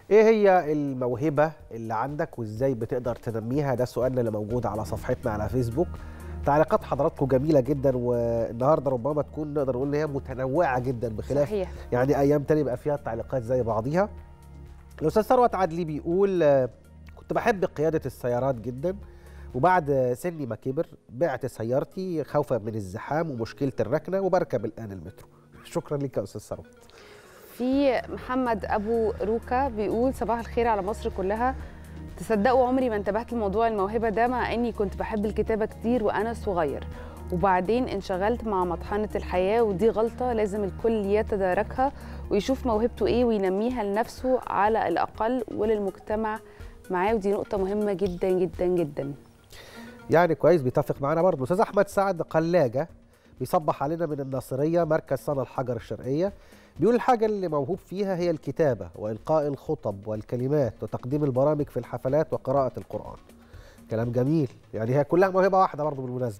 ايه هي الموهبه اللي عندك وازاي بتقدر تنميها ده سؤالنا اللي موجود على صفحتنا على فيسبوك تعليقات حضراتكم جميله جدا والنهارده ربما تكون نقدر نقول ان هي متنوعه جدا بخلاف صحيح يعني ايام تاني بقى فيها التعليقات زي بعضيها الاستاذ ثروت عدلي بيقول آه، كنت بحب قياده السيارات جدا وبعد سني ما كبر بعت سيارتي خوفا من الزحام ومشكله الركنه وبركب الان المترو شكرا لك يا استاذ ثروت في محمد ابو روكا بيقول صباح الخير على مصر كلها تصدقوا عمري ما انتبهت لموضوع الموهبه ده مع اني كنت بحب الكتابه كتير وانا صغير وبعدين انشغلت مع مطحنه الحياه ودي غلطه لازم الكل يتداركها ويشوف موهبته ايه وينميها لنفسه على الاقل وللمجتمع معاه ودي نقطه مهمه جدا جدا جدا يعني كويس بيتفق معانا برضه استاذ احمد سعد قلاجه بيصبح علينا من الناصريه مركز صنع الحجر الشرقيه بيقول الحاجه اللي موهوب فيها هي الكتابه والقاء الخطب والكلمات وتقديم البرامج في الحفلات وقراءه القران كلام جميل يعني هي كلها موهبه واحده برضه بالمناسبه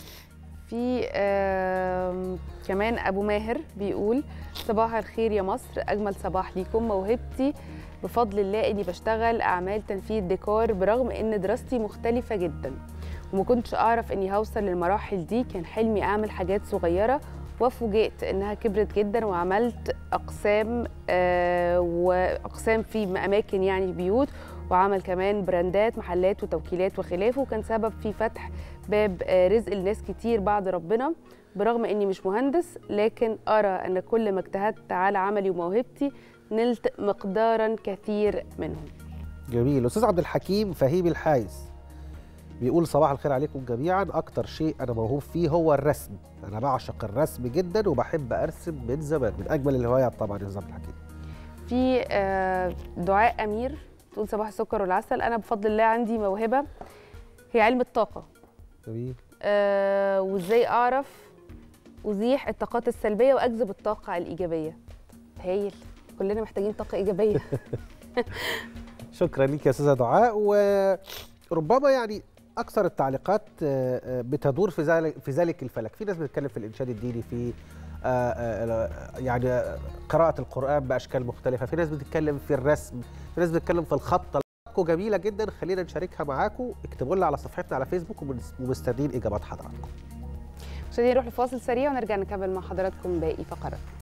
في آم، كمان ابو ماهر بيقول صباح الخير يا مصر اجمل صباح ليكم موهبتي بفضل الله اني بشتغل اعمال تنفيذ ديكور برغم ان دراستي مختلفه جدا وما كنتش اعرف اني هوصل للمراحل دي كان حلمي اعمل حاجات صغيره وفوجئت انها كبرت جدا وعملت اقسام آه واقسام في اماكن يعني بيوت وعمل كمان براندات محلات وتوكيلات وخلافه وكان سبب في فتح باب آه، رزق لناس كتير بعد ربنا برغم اني مش مهندس لكن ارى ان كل ما اجتهدت على عملي وموهبتي نلت مقدارا كثير منهم جميل استاذ عبد الحكيم فهيم الحايس بيقول صباح الخير عليكم جميعا اكتر شيء انا موهوب فيه هو الرسم انا بعشق الرسم جدا وبحب ارسم من زمان من اجمل الهوايات طبعا يا استاذ عبد الحكيم في آه، دعاء امير تقول صباح السكر والعسل انا بفضل الله عندي موهبه هي علم الطاقه جميل آه، وازاي اعرف ازيح الطاقات السلبيه واجذب الطاقه الايجابيه هايل كلنا محتاجين طاقه ايجابيه شكرا ليك يا استاذه دعاء وربما يعني اكثر التعليقات آه، آه، بتدور في ذلك في ذلك الفلك في ناس بتتكلم في الانشاد الديني في آه، آه، يعني آه، قراءه القران باشكال مختلفه في ناس بتتكلم في الرسم في ناس بتتكلم في الخط تعليقاتكم جميله جدا خلينا نشاركها معاكم اكتبوا لنا على صفحتنا على فيسبوك ومس- ومستنيين اجابات حضراتكم مشاهدينا نروح لفاصل سريع ونرجع نكمل مع حضراتكم باقي فقرات